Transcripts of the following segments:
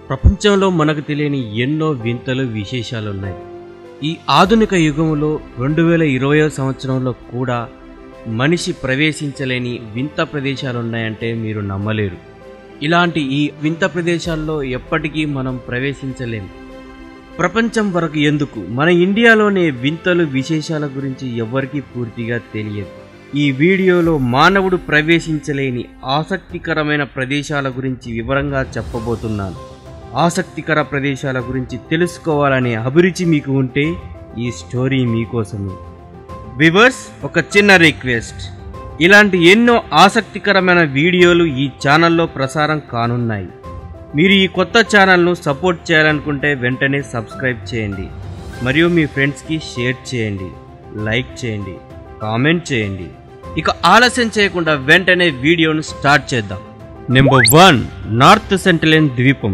ప్రపంచంలో మనకు తెలియని ఎన్నో వింతలు విశేషాలున్నాయి ఈ ఆధునిక యుగంలో రెండు వేల ఇరవయో సంవత్సరంలో కూడా మనిషి ప్రవేశించలేని వింత ప్రదేశాలున్నాయంటే మీరు నమ్మలేరు ఇలాంటి ఈ వింత ప్రదేశాల్లో ఎప్పటికీ మనం ప్రవేశించలేం ప్రపంచం వరకు ఎందుకు మన ఇండియాలోనే వింతలు విశేషాల గురించి ఎవ్వరికీ పూర్తిగా తెలియదు ఈ వీడియోలో మానవుడు ప్రవేశించలేని ఆసక్తికరమైన ప్రదేశాల గురించి వివరంగా చెప్పబోతున్నాను ఆసక్తికర ప్రదేశాల గురించి తెలుసుకోవాలనే అభిరుచి మీకు ఉంటే ఈ స్టోరీ మీకోసమే వివర్స్ ఒక చిన్న రిక్వెస్ట్ ఇలాంటి ఎన్నో ఆసక్తికరమైన వీడియోలు ఈ ఛానల్లో ప్రసారం కానున్నాయి మీరు ఈ కొత్త ఛానల్ను సపోర్ట్ చేయాలనుకుంటే వెంటనే సబ్స్క్రైబ్ చేయండి మరియు మీ ఫ్రెండ్స్కి షేర్ చేయండి లైక్ చేయండి కామెంట్ చేయండి ఇక ఆలస్యం చేయకుండా వెంటనే వీడియోను స్టార్ట్ చేద్దాం నెంబర్ వన్ నార్త్ సెంట్రలియన్ ద్వీపం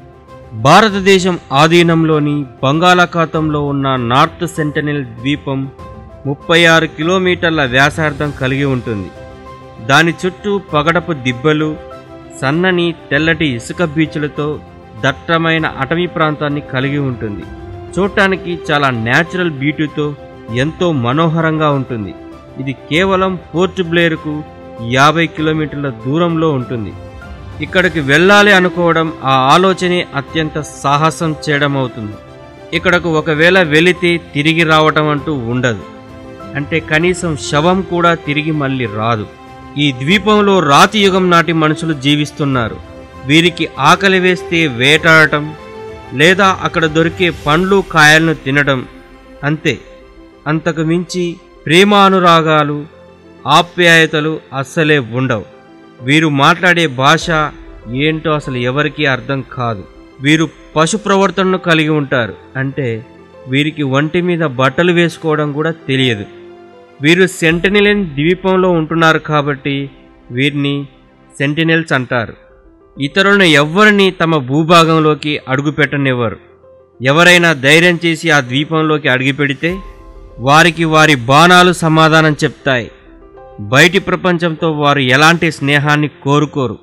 భారతదేశం ఆధీనంలోని బంగాళాఖాతంలో ఉన్న నార్త్ సెంటనల్ ద్వీపం ముప్పై ఆరు కిలోమీటర్ల వ్యాసార్థం కలిగి ఉంటుంది దాని చుట్టూ పగడపు దిబ్బలు సన్నని తెల్లటి ఇసుక బీచ్లతో దట్టమైన అటవీ ప్రాంతాన్ని కలిగి ఉంటుంది చూడటానికి చాలా న్యాచురల్ బ్యూటీతో ఎంతో మనోహరంగా ఉంటుంది ఇది కేవలం పోర్ట్ బ్లేర్కు యాభై కిలోమీటర్ల దూరంలో ఉంటుంది ఇక్కడికి వెళ్ళాలి అనుకోవడం ఆ ఆలోచనే అత్యంత సాహసం చేయడం అవుతుంది ఇక్కడకు ఒకవేళ వెళితే తిరిగి రావటం అంటూ ఉండదు అంటే కనీసం శవం కూడా తిరిగి మళ్ళీ రాదు ఈ ద్వీపంలో రాతి యుగం నాటి మనుషులు జీవిస్తున్నారు వీరికి ఆకలి వేస్తే వేటాడటం లేదా అక్కడ దొరికే పండ్లు కాయలను తినడం అంతే అంతకు మించి ప్రేమానురాగాలు ఆప్యాయతలు అస్సలే ఉండవు వీరు మాట్లాడే భాష ఏంటో అసలు ఎవరికీ అర్థం కాదు వీరు పశు ప్రవర్తనను కలిగి ఉంటారు అంటే వీరికి ఒంటి మీద బట్టలు వేసుకోవడం కూడా తెలియదు వీరు సెంటినెల్ ద్వీపంలో ఉంటున్నారు కాబట్టి వీరిని సెంటినెల్స్ అంటారు ఇతరులను ఎవ్వరిని తమ భూభాగంలోకి అడుగుపెట్టనివ్వరు ఎవరైనా ధైర్యం చేసి ఆ ద్వీపంలోకి అడుగుపెడితే వారికి వారి బాణాలు సమాధానం చెప్తాయి బయటి ప్రపంచంతో వారు ఎలాంటి స్నేహాన్ని కోరుకోరు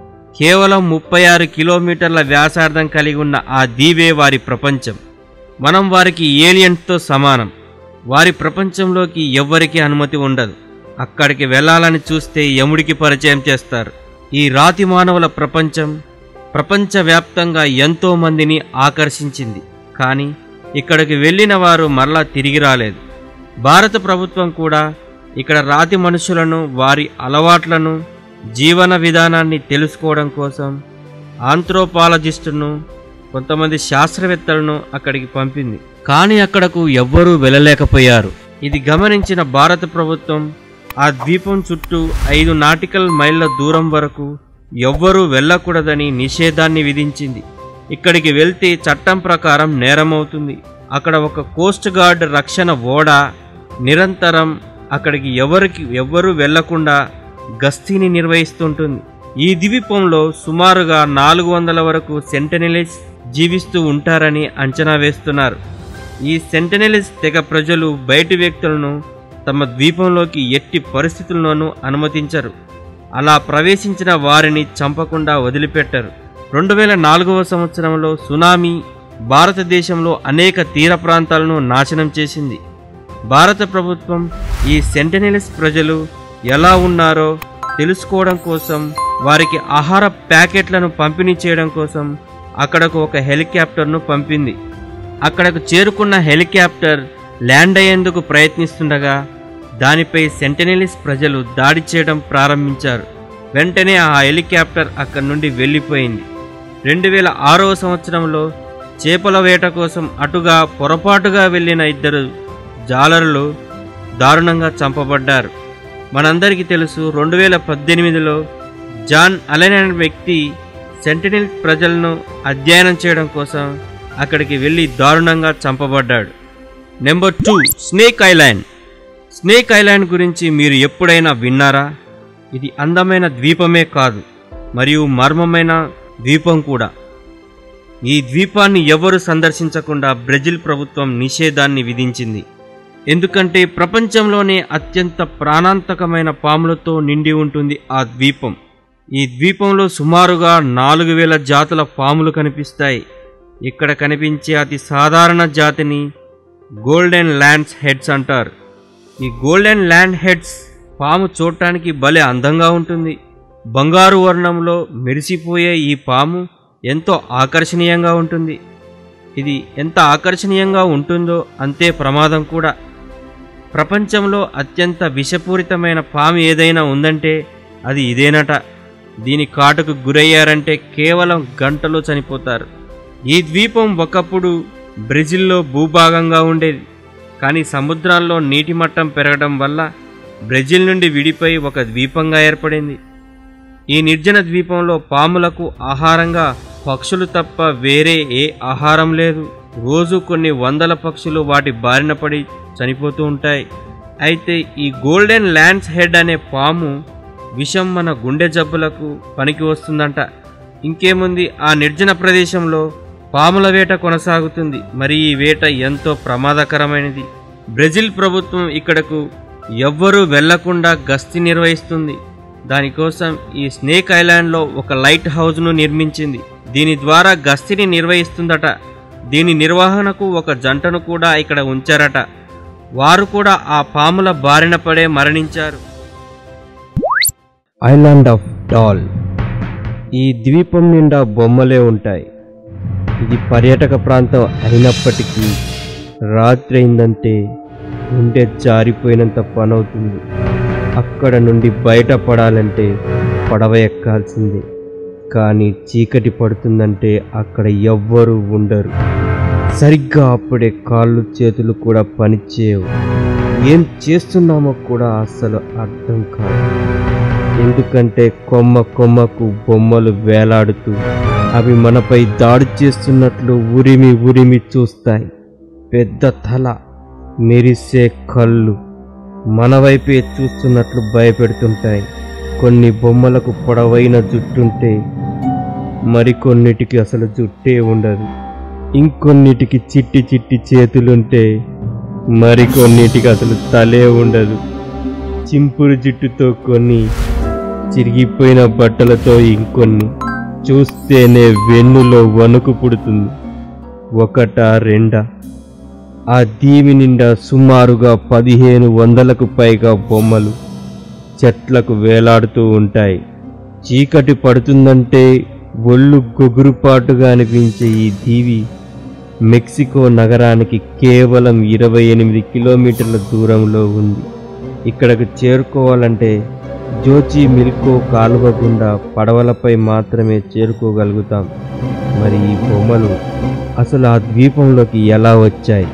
కేవలం ముప్పై ఆరు కిలోమీటర్ల వ్యాసార్థం కలిగి ఉన్న ఆ దీవే వారి ప్రపంచం మనం వారికి ఏలియన్స్తో సమానం వారి ప్రపంచంలోకి ఎవ్వరికీ అనుమతి ఉండదు అక్కడికి వెళ్ళాలని చూస్తే యముడికి పరిచయం చేస్తారు ఈ రాతి మానవుల ప్రపంచం ప్రపంచవ్యాప్తంగా ఎంతో మందిని ఆకర్షించింది కానీ ఇక్కడికి వెళ్ళిన వారు మరలా తిరిగి రాలేదు భారత ప్రభుత్వం కూడా ఇక్కడ రాతి మనుషులను వారి అలవాట్లను జీవన విధానాన్ని తెలుసుకోవడం కోసం ఆంథ్రోపాలజిస్టును కొంతమంది శాస్త్రవేత్తలను అక్కడికి పంపింది కానీ అక్కడకు ఎవ్వరూ వెళ్ళలేకపోయారు ఇది గమనించిన భారత ప్రభుత్వం ఆ ద్వీపం చుట్టూ ఐదు నాటికల్ మైళ్ళ దూరం వరకు ఎవ్వరూ వెళ్ళకూడదని నిషేధాన్ని విధించింది ఇక్కడికి వెళ్తే చట్టం ప్రకారం నేరమవుతుంది అక్కడ ఒక కోస్ట్ గార్డ్ రక్షణ ఓడ నిరంతరం అక్కడికి ఎవరికి ఎవ్వరూ వెళ్లకుండా గస్తీని నిర్వహిస్తుంటుంది ఈ ద్వీపంలో సుమారుగా నాలుగు వందల వరకు సెంటెనెలిస్ జీవిస్తూ ఉంటారని అంచనా వేస్తున్నారు ఈ సెంటెనెలిస్ తెగ ప్రజలు బయటి వ్యక్తులను తమ ద్వీపంలోకి ఎట్టి పరిస్థితుల్లోనూ అనుమతించరు అలా ప్రవేశించిన వారిని చంపకుండా వదిలిపెట్టరు రెండు వేల నాలుగవ సంవత్సరంలో సునామీ భారతదేశంలో అనేక తీర ప్రాంతాలను నాశనం చేసింది భారత ప్రభుత్వం ఈ సెంటెనెలిస్ ప్రజలు ఎలా ఉన్నారో తెలుసుకోవడం కోసం వారికి ఆహార ప్యాకెట్లను పంపిణీ చేయడం కోసం అక్కడకు ఒక హెలికాప్టర్ను పంపింది అక్కడకు చేరుకున్న హెలికాప్టర్ ల్యాండ్ అయ్యేందుకు ప్రయత్నిస్తుండగా దానిపై సెంటెనెలిస్ ప్రజలు దాడి చేయడం ప్రారంభించారు వెంటనే ఆ హెలికాప్టర్ అక్కడి నుండి వెళ్ళిపోయింది రెండు వేల ఆరవ సంవత్సరంలో చేపల వేట కోసం అటుగా పొరపాటుగా వెళ్ళిన ఇద్దరు జాలరులు దారుణంగా చంపబడ్డారు మనందరికీ తెలుసు రెండు వేల పద్దెనిమిదిలో జాన్ అలెన్ అనే వ్యక్తి సెంటినెల్ ప్రజలను అధ్యయనం చేయడం కోసం అక్కడికి వెళ్ళి దారుణంగా చంపబడ్డాడు number two snake island snake island గురించి మీరు ఎప్పుడైనా విన్నారా ఇది అందమైన ద్వీపమే కాదు మరియు మర్మమైన ద్వీపం కూడా ఈ ద్వీపాన్ని ఎవరు సందర్శించకుండా బ్రెజిల్ ప్రభుత్వం నిషేధాన్ని విధించింది ఎందుకంటే ప్రపంచంలోనే అత్యంత ప్రాణాంతకమైన పాములతో నిండి ఉంటుంది ఆ ద్వీపం ఈ ద్వీపంలో సుమారుగా నాలుగు వేల జాతుల పాములు కనిపిస్తాయి ఇక్కడ కనిపించే అతి సాధారణ జాతిని గోల్డెన్ ల్యాండ్స్ హెడ్స్ అంటారు ఈ గోల్డెన్ ల్యాండ్ హెడ్స్ పాము చూడటానికి భలే అందంగా ఉంటుంది బంగారు వర్ణంలో మెరిసిపోయే ఈ పాము ఎంతో ఆకర్షణీయంగా ఉంటుంది ఇది ఎంత ఆకర్షణీయంగా ఉంటుందో అంతే ప్రమాదం కూడా ప్రపంచంలో అత్యంత విషపూరితమైన పాము ఏదైనా ఉందంటే అది ఇదేనట దీని కాటుకు గురయ్యారంటే కేవలం గంటలో చనిపోతారు ఈ ద్వీపం ఒకప్పుడు బ్రెజిల్లో భూభాగంగా ఉండేది కానీ సముద్రాల్లో నీటి మట్టం పెరగడం వల్ల బ్రెజిల్ నుండి విడిపోయి ఒక ద్వీపంగా ఏర్పడింది ఈ నిర్జన ద్వీపంలో పాములకు ఆహారంగా పక్షులు తప్ప వేరే ఏ ఆహారం లేదు రోజు కొన్ని వందల పక్షులు వాటి బారిన పడి చనిపోతూ ఉంటాయి అయితే ఈ గోల్డెన్ ల్యాండ్స్ హెడ్ అనే పాము విషం మన గుండె జబ్బులకు పనికి వస్తుందంట ఇంకేముంది ఆ నిర్జన ప్రదేశంలో పాముల వేట కొనసాగుతుంది మరి ఈ వేట ఎంతో ప్రమాదకరమైనది బ్రెజిల్ ప్రభుత్వం ఇక్కడకు ఎవ్వరూ వెళ్లకుండా గస్తీ నిర్వహిస్తుంది దానికోసం ఈ స్నేక్ ఐలాండ్లో ఒక లైట్ హౌస్ను నిర్మించింది దీని ద్వారా గస్తీని నిర్వహిస్తుందట దీని నిర్వహణకు ఒక జంటను కూడా ఇక్కడ ఉంచారట వారు కూడా ఆ పాముల బారిన పడే మరణించారు ఐలాండ్ ఆఫ్ డాల్ ఈ ద్వీపం నిండా బొమ్మలే ఉంటాయి ఇది పర్యాటక ప్రాంతం అయినప్పటికీ రాత్రి అయిందంటే గుండె జారిపోయినంత పనవుతుంది అక్కడ నుండి బయటపడాలంటే పడవ ఎక్కాల్సిందే కానీ చీకటి పడుతుందంటే అక్కడ ఎవ్వరూ ఉండరు సరిగ్గా అప్పుడే కాళ్ళు చేతులు కూడా పనిచేయవు ఏం చేస్తున్నామో కూడా అసలు అర్థం కాదు ఎందుకంటే కొమ్మ కొమ్మకు బొమ్మలు వేలాడుతూ అవి మనపై దాడి చేస్తున్నట్లు ఉరిమి ఉరిమి చూస్తాయి పెద్ద తల మెరిసే కళ్ళు మన వైపే చూస్తున్నట్లు భయపెడుతుంటాయి కొన్ని బొమ్మలకు పొడవైన జుట్టుంటే మరికొన్నిటికి అసలు జుట్టే ఉండదు ఇంకొన్నిటికి చిట్టి చిట్టి చేతులుంటే మరికొన్నిటికి అసలు తలే ఉండదు చింపురు జుట్టుతో కొన్ని చిరిగిపోయిన బట్టలతో ఇంకొన్ని చూస్తేనే వెన్నులో వణుకు పుడుతుంది ఒకటా రెండా ఆ దీవి నిండా సుమారుగా పదిహేను వందలకు పైగా బొమ్మలు చెట్లకు వేలాడుతూ ఉంటాయి చీకటి పడుతుందంటే ఒళ్ళు గొగురుపాటుగా అనిపించే ఈ దీవి మెక్సికో నగరానికి కేవలం ఇరవై ఎనిమిది కిలోమీటర్ల దూరంలో ఉంది ఇక్కడకు చేరుకోవాలంటే జోచి మిల్కో కాలువ గుండా పడవలపై మాత్రమే చేరుకోగలుగుతాం మరి ఈ బొమ్మలు అసలు ఆ ద్వీపంలోకి ఎలా వచ్చాయి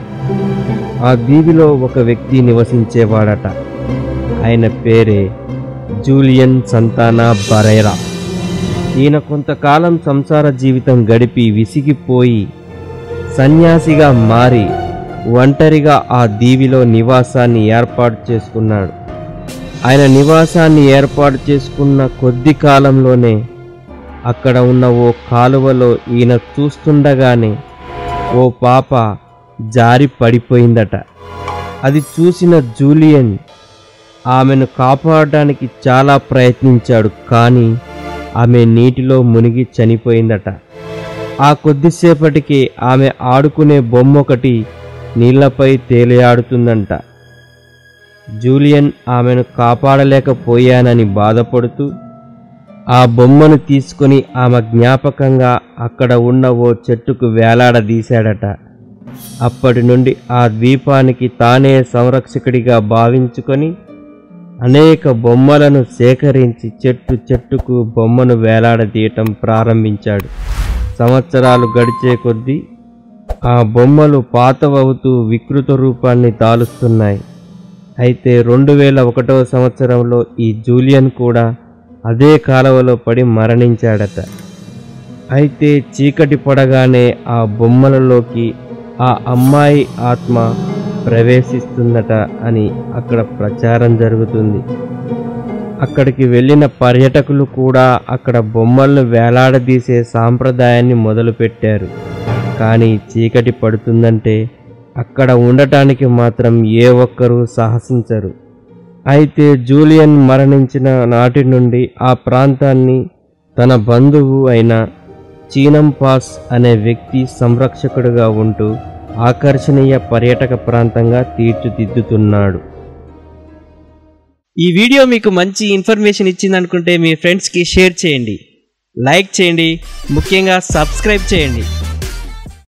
ఆ దీవిలో ఒక వ్యక్తి నివసించేవాడట ఆయన పేరే జూలియన్ సంతానా బరైరా ఈయన కొంతకాలం సంసార జీవితం గడిపి విసిగిపోయి సన్యాసిగా మారి ఒంటరిగా ఆ దీవిలో నివాసాన్ని ఏర్పాటు చేసుకున్నాడు ఆయన నివాసాన్ని ఏర్పాటు చేసుకున్న కొద్ది కాలంలోనే అక్కడ ఉన్న ఓ కాలువలో ఈయన చూస్తుండగానే ఓ పాప జారి పడిపోయిందట అది చూసిన జూలియన్ ఆమెను కాపాడడానికి చాలా ప్రయత్నించాడు కానీ ఆమె నీటిలో మునిగి చనిపోయిందట ఆ కొద్దిసేపటికి ఆమె ఆడుకునే బొమ్మ ఒకటి నీళ్లపై తేలియాడుతుందంట జూలియన్ ఆమెను కాపాడలేకపోయానని బాధపడుతూ ఆ బొమ్మను తీసుకొని ఆమె జ్ఞాపకంగా అక్కడ ఉన్న ఓ చెట్టుకు వేలాడదీశాడట అప్పటి నుండి ఆ ద్వీపానికి తానే సంరక్షకుడిగా భావించుకొని అనేక బొమ్మలను సేకరించి చెట్టు చెట్టుకు బొమ్మను వేలాడదీయటం ప్రారంభించాడు సంవత్సరాలు గడిచే కొద్దీ ఆ బొమ్మలు పాతవవుతూ వికృత రూపాన్ని దాలుస్తున్నాయి అయితే రెండు వేల ఒకటవ సంవత్సరంలో ఈ జూలియన్ కూడా అదే కాలువలో పడి మరణించాడట అయితే చీకటి పడగానే ఆ బొమ్మలలోకి ఆ అమ్మాయి ఆత్మ ప్రవేశిస్తుందట అని అక్కడ ప్రచారం జరుగుతుంది అక్కడికి వెళ్ళిన పర్యటకులు కూడా అక్కడ బొమ్మలను వేలాడదీసే సాంప్రదాయాన్ని మొదలుపెట్టారు కానీ చీకటి పడుతుందంటే అక్కడ ఉండటానికి మాత్రం ఏ ఒక్కరూ సాహసించరు అయితే జూలియన్ మరణించిన నాటి నుండి ఆ ప్రాంతాన్ని తన బంధువు అయిన చీనం పాస్ అనే వ్యక్తి సంరక్షకుడుగా ఉంటూ ఆకర్షణీయ పర్యాటక ప్రాంతంగా తీర్చిదిద్దుతున్నాడు ఈ వీడియో మీకు మంచి ఇన్ఫర్మేషన్ ఇచ్చింది అనుకుంటే మీ ఫ్రెండ్స్కి షేర్ చేయండి లైక్ చేయండి ముఖ్యంగా సబ్స్క్రైబ్ చేయండి